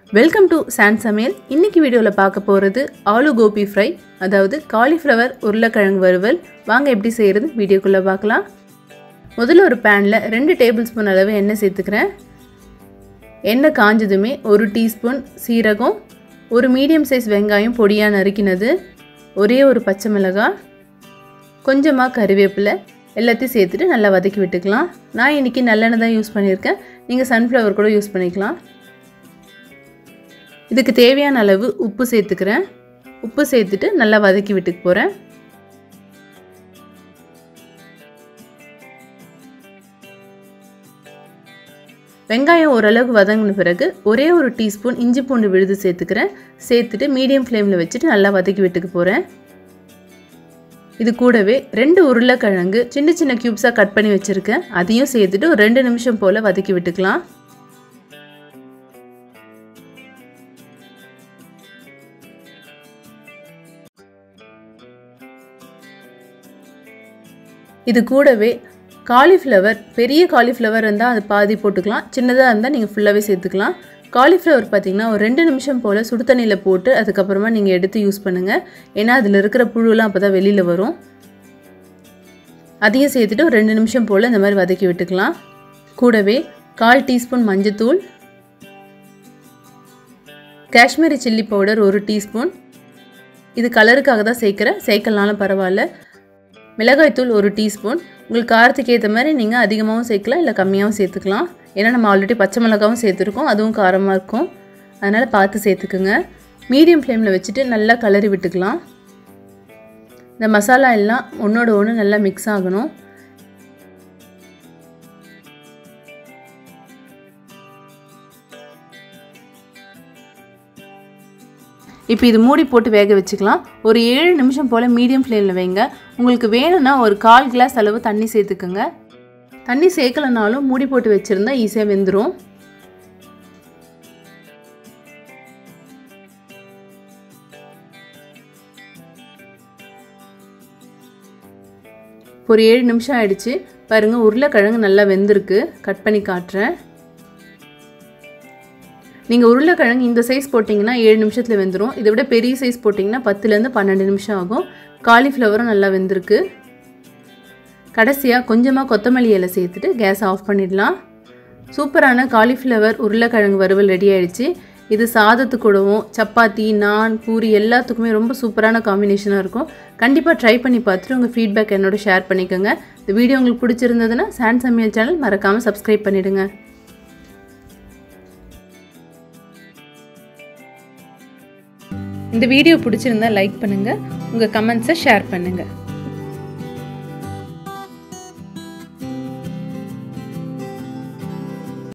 welcome to San சமையல் இன்னைக்கு வீடியோவில் பார்க்க போகிறது ஆலு கோபி ஃப்ரை அதாவது காலிஃப்ளவர் உருளைக்கிழங்கு வறுவல் வாங்க எப்படி செய்கிறது வீடியோக்குள்ளே பார்க்கலாம் முதல்ல ஒரு பேனில் ரெண்டு டேபிள் ஸ்பூன் அளவு எண்ணெய் சேர்த்துக்கிறேன் எண்ணெய் காஞ்சதுமே ஒரு டீஸ்பூன் சீரகம் ஒரு மீடியம் சைஸ் வெங்காயம் பொடியாக நறுக்கினது ஒரே ஒரு பச்சை மிளகாய் கொஞ்சமாக கறிவேப்பிலை எல்லாத்தையும் சேர்த்துட்டு நல்லா வதக்கி விட்டுக்கலாம் நான் இன்றைக்கி நல்லெண்ணெய் தான் யூஸ் பண்ணியிருக்கேன் நீங்கள் சன்ஃப்ளவர் கூட யூஸ் பண்ணிக்கலாம் இதுக்கு தேவையான அளவு உப்பு சேர்த்துக்கிறேன் உப்பு சேர்த்துட்டு நல்லா வதக்கி விட்டுக்கு போகிறேன் வெங்காயம் ஓரளவுக்கு வதங்கின பிறகு ஒரே ஒரு டீஸ்பூன் இஞ்சி பூண்டு விழுது சேர்த்துக்கிறேன் சேர்த்துட்டு மீடியம் ஃப்ளேமில் வச்சுட்டு நல்லா வதக்கி விட்டுக்கு போகிறேன் இது கூடவே ரெண்டு உருளைக்கிழங்கு சின்ன சின்ன க்யூப்ஸாக கட் பண்ணி வச்சுருக்கேன் அதையும் சேர்த்துட்டு ஒரு ரெண்டு நிமிஷம் போல் வதக்கி விட்டுக்கலாம் இது கூடவே காலிஃப்ளவர் பெரிய காலிஃப்ளவர் இருந்தால் அது பாதி போட்டுக்கலாம் சின்னதாக இருந்தால் நீங்கள் ஃபுல்லாகவே சேர்த்துக்கலாம் காலிஃப்ளவர் பார்த்திங்கன்னா ஒரு ரெண்டு நிமிஷம் போல் சுடு தண்ணியில் போட்டு அதுக்கப்புறமா நீங்கள் எடுத்து யூஸ் பண்ணுங்கள் ஏன்னா அதில் இருக்கிற புழுலாம் அப்போ தான் வெளியில் வரும் அதையும் சேர்த்துட்டு ஒரு ரெண்டு நிமிஷம் போல் இந்த மாதிரி வதக்கி விட்டுக்கலாம் கூடவே கால் டீஸ்பூன் மஞ்சத்தூள் காஷ்மீரி சில்லி பவுடர் ஒரு டீஸ்பூன் இது கலருக்காக தான் சேர்க்குறேன் சேர்க்கலனாலும் பரவாயில்ல மிளகாய்த்தூள் ஒரு டீஸ்பூன் உங்களுக்கு காரத்துக்கு ஏற்ற மாதிரி நீங்கள் அதிகமாகவும் சேர்க்கலாம் இல்லை கம்மியாகவும் சேர்த்துக்கலாம் ஏன்னா நம்ம ஆல்ரெடி பச்சை மிளகாவும் சேர்த்துருக்கோம் அதுவும் காரமாக இருக்கும் அதனால் பார்த்து சேர்த்துக்குங்க மீடியம் ஃப்ளேமில் வச்சுட்டு நல்லா கலரி விட்டுக்கலாம் இந்த மசாலா எல்லாம் ஒன்றோட ஒன்று நல்லா மிக்ஸ் ஆகணும் இப்போ இது மூடி போட்டு வேக வச்சுக்கலாம் ஒரு ஏழு நிமிஷம் போல் மீடியம் ஃப்ளேமில் வைங்க உங்களுக்கு வேணும்னா ஒரு கால் கிளாஸ் அளவு தண்ணி சேர்த்துக்குங்க தண்ணி சேர்க்கலனாலும் மூடி போட்டு வச்சுருந்தா ஈஸியாக வெந்துடும் ஒரு ஏழு நிமிஷம் ஆயிடுச்சு பாருங்கள் உருளைக்கிழங்கு நல்லா வெந்திருக்கு கட் பண்ணி காட்டுறேன் நீங்கள் உருளைக்கிழங்கு இந்த சைஸ் போட்டிங்கன்னா ஏழு நிமிஷத்தில் வெந்துடும் இதை விட பெரிய சைஸ் போட்டிங்கன்னா பத்துலேருந்து பன்னெண்டு நிமிஷம் ஆகும் காலிஃப்ளவரும் நல்லா வெந்திருக்கு கடைசியாக கொஞ்சமாக கொத்தமல்லி இலை சேர்த்துட்டு கேஸ் ஆஃப் பண்ணிடலாம் சூப்பரான காலிஃப்ளவர் உருளைக்கிழங்கு வறுவல் ரெடி ஆயிடுச்சு இது சாதத்து கூடவும் சப்பாத்தி நான் பூரி எல்லாத்துக்குமே ரொம்ப சூப்பரான காம்பினேஷனாக இருக்கும் கண்டிப்பாக ட்ரை பண்ணி பார்த்துட்டு உங்கள் ஃபீட்பேக் என்னோட ஷேர் பண்ணிக்கோங்க இந்த வீடியோ உங்களுக்கு பிடிச்சிருந்ததுன்னா சான் சமையல் சேனல் மறக்காமல் சப்ஸ்கிரைப் பண்ணிவிடுங்க இந்த வீடியோ பிடிச்சிருந்தா லைக் பண்ணுங்கள் உங்கள் கமெண்ட்ஸை ஷேர் பண்ணுங்கள்